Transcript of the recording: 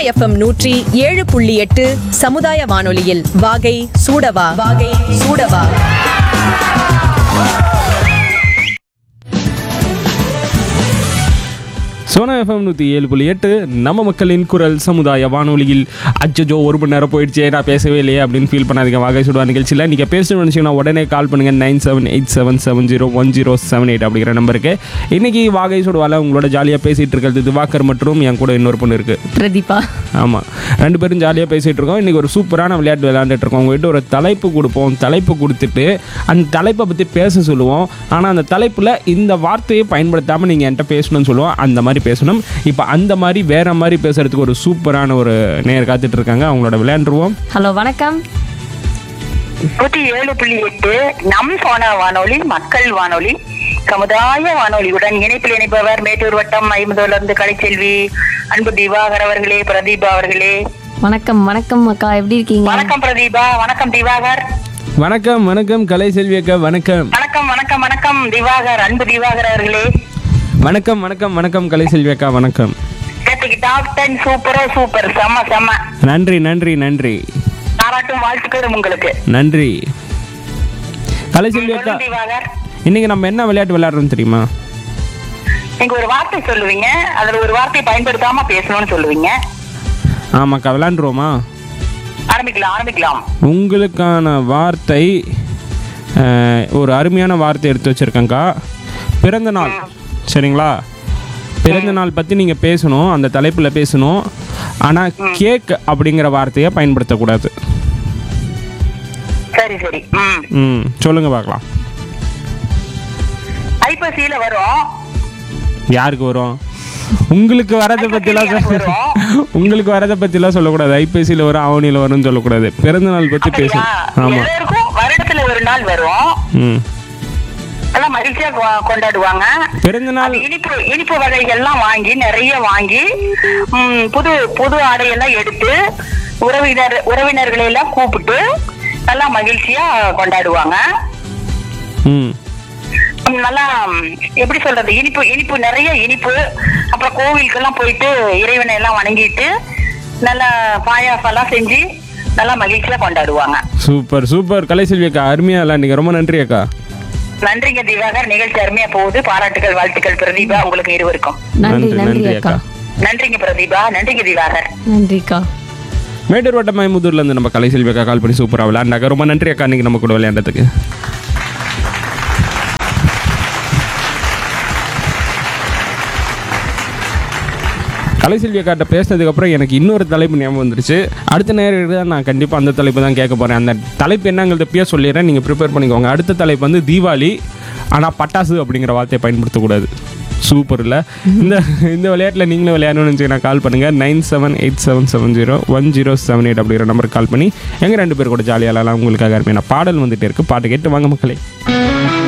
FM நூற்றி ஏழு புள்ளி எட்டு சமுதாய வானொலியில் வாகை சூடவா வாகை சூடவா சோனா எஃப்எம் நூற்றி ஏழு புள்ளி எட்டு நம்ம மக்களின் குரல் சமுதாய வானொலியில் அச்சோ ஒரு மணி நேரம் போயிடுச்சே நான் பேசவே இல்லையே அப்படின்னு ஃபீல் பண்ணாதீங்க வாகை சுடுவா நிகழ்ச்சியில் நீங்கள் பேசணும்னு நினச்சிங்கன்னா உடனே கால் பண்ணுங்கள் nine seven eight seven seven zero one zero seven eight அப்படிங்கிற நம்பருக்கு இன்றைக்கி வாகை சுடுவால உங்களோட ஜாலியாக பேசிகிட்டு இருக்கிறது திவாகர் மற்றும் என் கூட இன்னொரு பொண்ணு இருக்குது பிரதீபா ஆமாம் ரெண்டு பேரும் ஜாலியாக பேசிகிட்டு இருக்கோம் இன்றைக்கி ஒரு சூப்பரான விளையாட்டு விளையாண்டுட்டு இருக்கோம் உங்கள்கிட்ட ஒரு தலைப்பு கொடுப்போம் தலைப்பு கொடுத்துட்டு அந்த தலைப்பை பற்றி பேச சொல்லுவோம் ஆனால் அந்த தலைப்பில் இந்த வார்த்தையை பயன்படுத்தாமல் நீங்கள் என்கிட்ட பேசணும்னு சொல்லுவோம் அந்த மாதிரி பேசணும் இப்போ அந்த மாதிரி வேற மாதிரி பேசுறதுக்கு ஒரு சூப்பரான ஒரு நேர் காத்துட்டு இருக்காங்க அவங்களோட விளையாண்டுருவோம் ஹலோ வணக்கம் நூற்றி ஏழு புள்ளி எட்டு நம் சோனா வானொலி மக்கள் வானொலி சமுதாய வானொலியுடன் இணைப்பில் இணைப்பவர் மேட்டூர் வட்டம் ஐம்பதுல இருந்து கலைச்செல்வி அன்பு திவாகர் அவர்களே பிரதீபா அவர்களே வணக்கம் வணக்கம் அக்கா எப்படி இருக்கீங்க வணக்கம் பிரதீபா வணக்கம் திவாகர் வணக்கம் வணக்கம் கலை செல்வி அக்கா வணக்கம் வணக்கம் வணக்கம் வணக்கம் திவாகர் அன்பு திவாகர் அவர்களே வணக்கம் வணக்கம் வணக்கம் கலை செல்வி அக்கா வணக்கம் நேற்றுக்கு டாக்டர் சூப்பரோ சூப்பர் செம்ம செம்ம நன்றி நன்றி நன்றி பாராட்டும் வாழ்த்துக்களும் உங்களுக்கு நன்றி கலை செல்வி அக்கா சொல்லுங்க திவாகர் இன்னைக்கு நம்ம என்ன விளையாட்டு விளையாடுறோம் தெரியுமா நீங்க ஒரு வார்த்தை சொல்லுவீங்க அதுல ஒரு வார்த்தையை பயன்படுத்தாம பேசணும்னு சொல்லுவீங்க ஆமாக்கா விளையாண்டுருவோமா ஆரம்பிக்கலாம் ஆரம்பிக்கலாம் உங்களுக்கான வார்த்தை அஹ், ஒரு அருமையான வார்த்தை எடுத்து வச்சிருக்கேங்க்கா பிறந்த நாள் சரிங்களா பிறந்த நாள் பற்றி நீங்கள் பேசணும் அந்த தலைப்பில் பேசணும் ஆனால் கேக் அப்படிங்கிற வார்த்தையை பயன்படுத்தக்கூடாது சரி சரி ம் ம் சொல்லுங்கள் பார்க்கலாம் ஐப்பசியில வரும் யாருக்கு வரும் உங்களுக்கு வரதை பற்றிலாம் ஐப்பசியில வரும். உங்களுக்கு வரதை பற்றிலாம் சொல்லக்கூடாது ஐபிஎஸ்சியில் வரும் ஆவணியில் வரும்னு சொல்லக்கூடாது பிறந்த நாள் பற்றி அப்படியா? பேசணும் ஆமாம் எல்லாருக்கும் வருடத்துல ஒரு நாள் வரும் ம் எல்லாம் மகிழ்ச்சியா கொ- கொண்டாடுவாங்க பிறந்த நாள் அது இனிப்பு இனிப்பு வகைகள்லாம் வாங்கி நிறைய வாங்கி ம், புது புது ஆடையெல்லாம் எடுத்து உறவினர் உறவினர்களை எல்லாம் கூப்பிட்டு நல்லா மகிழ்ச்சியா கொண்டாடுவாங்க ம் ம், நல்லா ம், எப்படி சொல்றது இனிப்பு இனிப்பு நிறைய இனிப்பு அப்புறம் கோவிலுக்கெல்லாம் போயிட்டு இறைவனை எல்லாம் வணங்கிட்டு நல்லா பாயாசம் எல்லாம் செஞ்சு நல்லா மகிழ்ச்சியா கொண்டாடுவாங்க சூப்பர் சூப்பர் கலைசெல்வி அக்கா அருமையாக விளையாண்டிங்க ரொம்ப நன்றி அக்கா நன்றிங்க திவாகர் நிகழ்ச்சி அருமையா போகுது பாராட்டுகள் வாழ்த்துக்கள் பிரதீபா உங்களுக்கு இருவருக்கும் நன்றி நன்றி அக்கா நன்றிங்க பிரதீபா நன்றிங்க திவாகர் நன்றிக்கா மேட்டூர் வட்டம் மைமுதூர்லேருந்து நம்ம கலைசெல்வி அக்கா கால் பண்ணி சூப்பராக விளையாண்டாக்கா ரொம்ப நன்றி அக்கா இன்னைக்கு நம்ம கூட விளையாண்டதுக்கு கலைசெல்வி அக்காட்ட பேசினதுக்கப்புறம் எனக்கு இன்னொரு தலைப்பு ஞாபகம் வந்துருச்சு அடுத்த நேரம் தான் நான் கண்டிப்பாக அந்த தலைப்பு தான் கேட்க போகிறேன் அந்த தலைப்பு என்னங்கிறத இப்பயே சொல்லிடுறேன் நீங்கள் ப்ரிப்பேர் பண்ணிக்கோங்க அடுத்த தலைப்பு வந்து தீபாவளி ஆனால் பட்டாசு அப்படிங்கிற வார்த்தையை பயன்படுத்தக்கூடாது சூப்பர் இல்லை இந்த இந்த விளையாட்டில் நீங்களும் விளையாடணும்னு நினச்சிங்கன்னா கால் பண்ணுங்கள் nine seven eight seven seven zero one zero seven eight அப்படிங்கிற நம்பருக்கு கால் பண்ணி எங்கள் ரெண்டு பேர் கூட ஜாலியாக உங்களுக்காக அருமையான பாடல் வந்துட்டே இருக்குது பாட்டு கேட்டு வாங்க மக்களே